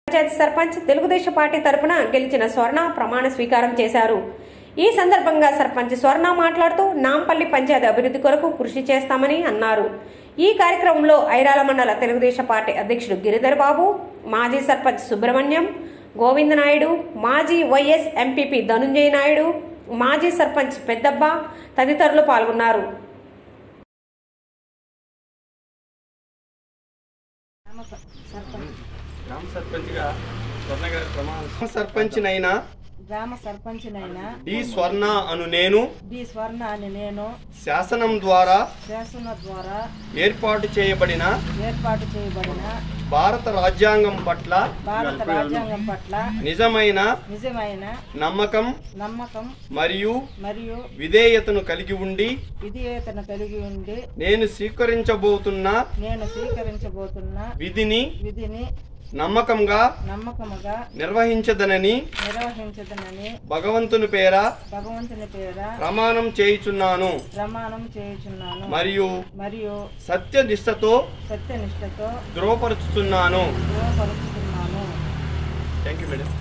Panchayat sarpanch Telugu Desam party తరపున గెలిచిన స్వర్ణ ప్రమాణ స్వీకారం చేశారు ఈ సందర్భంగా సర్పంచ్ స్వర్ణ మాట్లాడుతూ నాంపల్లి పంచాయతీ అభివృద్ధి కొరకు కృషి చేస్తామని అన్నారు ఈ కార్యక్రమంలో ఐరాల మండల తెలుగుదేశం పార్టీ అధ్యక్షుడు గిరిధర్ బాబు మాజీ సర్పంచ్ సుబ్రహ్మణ్యం గోవిందనాయుడు మాజీ వైఎస్ ఎంపీపీ ధనుంజయ నాయుడు మాజీ సర్పంచ్ పెద్దబ్బ తదితరులు పాల్గొన్నారు గ్రామ సర్పంచ్గా స్వర్ణ గారి ప్రమాణ సర్పంచ్నైనా గ్రామ సర్పంచినైన డి స్వర్ణ అను నేను బి స్వర్ణ అని నేను శాసనం ద్వారా శాసన ద్వారా ఏర్పాటు చేయబడిన ఏర్పాటు చేయబడిన భారత రాజ్యాంగం పట్ల భారత రాజ్యాంగం పట్ల నిజమైన నిజమైన నమ్మకం నమ్మకం మరియు మరియు విధేయతను కలిగి ఉండి విధేయతను కలిగి ఉండి నేను స్వీకరించబోతున్న నేను స్వీకరించబోతున్న విధిని విధిని నమ్మకంగా నమ్మకముగా నిర్వహించదనని నిర్వహించదనని భగవంతుని పేర భగవంతుని పేర ప్రమాణం చేయుచున్నాను ప్రమాణం చేయుచున్నాను మరియు మరియు సత్యనిష్టతో సత్యనిష్టతో ధృవపరుచుతున్నాను ధృవపరుచుతున్నాను థ్యాంక్ యూ మేడం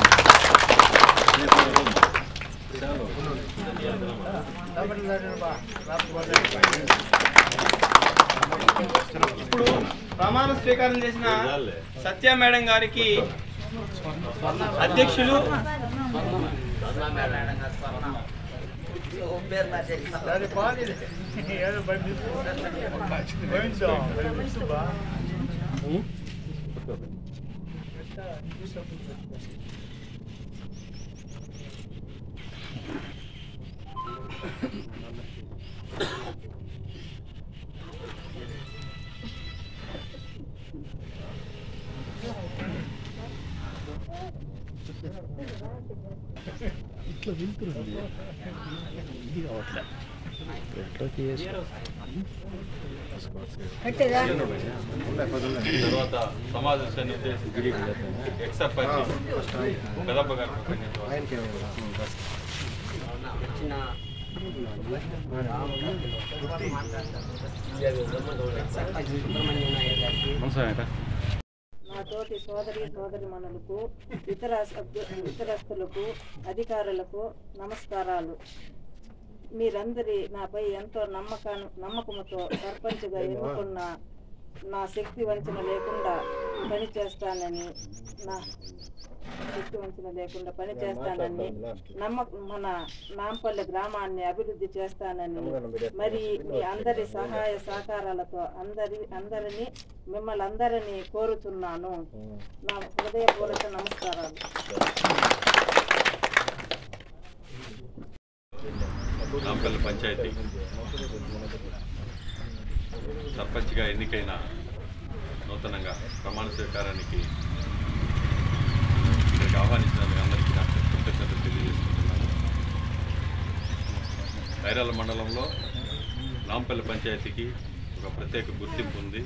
ఇప్పుడు ప్రమాణ స్వీకారం చేసిన సత్య మేడం గారికి అధ్యక్షులు తర్వాత సమావేశాన్ని ఉద్దేశించి ఎక్సర్పంచ్ పెదప్ప గారు ప్రసంగించేవారు. నా తోటి సోదరి సోదరిమణులకు ఇతర సభ్యు ఇతరస్తులకు అధికారులకు నమస్కారాలు మీరందరి నాపై ఎంతో నమ్మక నమ్మకముతో సర్పంచ్గా ఎన్నుకున్న నా శక్తి వంచన లేకుండా పని చేస్తానని నా శక్తి వంచన లేకుండా పని చేస్తానని నమ్మక మన నాంపల్లి గ్రామాన్ని అభివృద్ధి చేస్తానని మరి మీ అందరి సహాయ సహకారాలతో అందరి అందరినీ మిమ్మల్ని అందరినీ కోరుతున్నాను నా హృదయపూర్వక నమస్కారాలు నాంపల్లి పంచాయతీ సర్పంచ్గా ఎన్నికైన నూతనంగా ప్రమాణ స్వీకారానికి ఇక్కడికి ఆహ్వానించినందుకు అందరికీ నా కృతజ్ఞతలు తెలియజేసుకుంటున్నాను ఐరాల మండలంలో నాంపల్లి పంచాయతీకి ఒక ప్రత్యేక గుర్తింపు ఉంది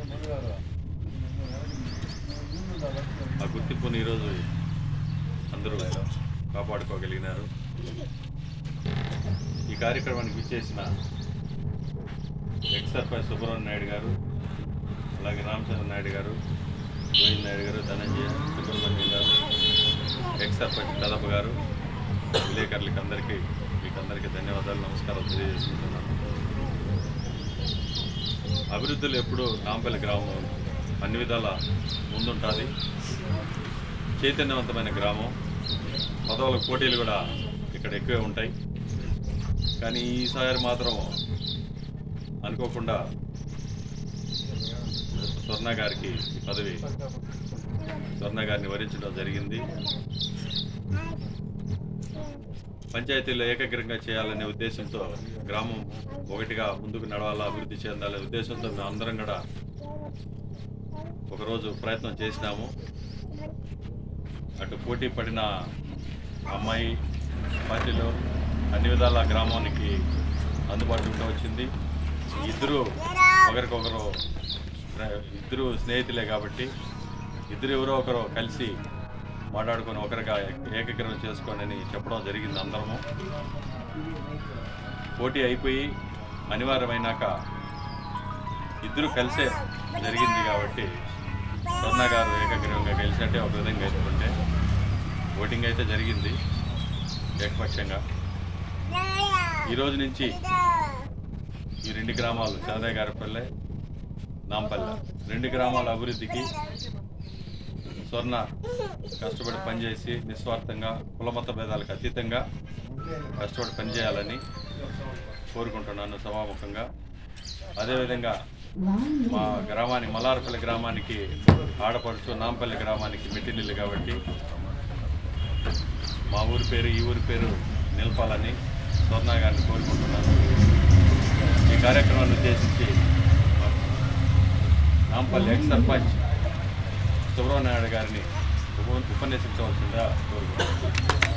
ఆ గుర్తింపుని ఈరోజు అందరూ కాపాడుకోగలిగినారు ఈ కార్యక్రమానికి విచ్చేసిన ఎక్స్ సర్పంచ్ సుబ్రహ్మణ్య నాయుడు గారు అలాగే రామచంద్ర నాయుడు గారు గోవింద్ నాయుడు గారు ధనంజయ సుబ్రహ్మణ్యం గారు ఎక్స్ సర్పంచ్ కదప గారు విలేకరులకి అందరికీ మీకు అందరికీ ధన్యవాదాలు నమస్కారాలు తెలియజేసుకుంటున్నాను అభివృద్ధులు ఎప్పుడూ నాంపల్లి గ్రామం అన్ని విధాల ముందుంటుంది చైతన్యవంతమైన గ్రామం పదవుల పోటీలు కూడా ఇక్కడ ఎక్కువే ఉంటాయి కానీ ఈసారి మాత్రం అనుకోకుండా స్వర్ణ గారికి ఈ పదవి స్వర్ణ గారిని వరించడం జరిగింది పంచాయతీలో ఏకగ్రంగా చేయాలనే ఉద్దేశంతో గ్రామం ఒకటిగా ముందుకు నడవాలా అభివృద్ధి చెందాలనే ఉద్దేశంతో మేము అందరం కూడా ఒకరోజు ప్రయత్నం చేసినాము అటు పోటీ పడిన అమ్మాయి పార్టీలో అన్ని విధాల గ్రామానికి అందుబాటులో ఉంటూ వచ్చింది ఇద్దరు ఒకరికొకరు ప్ర- ఇద్దరు స్నేహితులే కాబట్టి ఇద్దరు ఎవరో ఒకరు కలిసి మాట్లాడుకొని ఒకరిగా ఏకగ్రహం చేసుకోండి అని చెప్పడం జరిగింది అందరము పోటీ అయిపోయి అనివార్యమైనాక ఇద్దరు కలిసే జరిగింది కాబట్టి స్వర్ణ గారు ఏకగ్రీవంగా గెలిచి గెలిచినట్టే ఒక విధంగా ఎత్తుకుంటే ఓటింగ్ అయితే జరిగింది ఏకపక్షంగా ఈ రోజు నుంచి ఈ రెండు గ్రామాలు చాదయ్య గారిపల్లె నాంపల్లె రెండు గ్రామాల అభివృద్ధికి స్వర్ణ కష్టపడి పనిచేసి నిస్వార్థంగా కులమత భేదాలకు అతీతంగా కష్టపడి పనిచేయాలని కోరుకుంటున్నాను సభాముఖంగా అదేవిధంగా మా గ్రామానికి మల్లారపల్లి గ్రామానికి ఆడపడుచు నాంపల్లి గ్రామానికి మెట్టినిల్లు కాబట్టి మా ఊరి పేరు ఈ ఊరి పేరు నిలపాలని స్వర్ణ గారిని కోరుకుంటున్నాను ఈ కార్యక్రమాన్ని ఉద్దేశించి మా నాంపల్లి ఎక్స్ సర్పంచ్ సుబ్రహ్మణ్య నాయుడు గారిని ఉప ఉపన్యసించవలసిందిగా కోరుకుంటున్నాను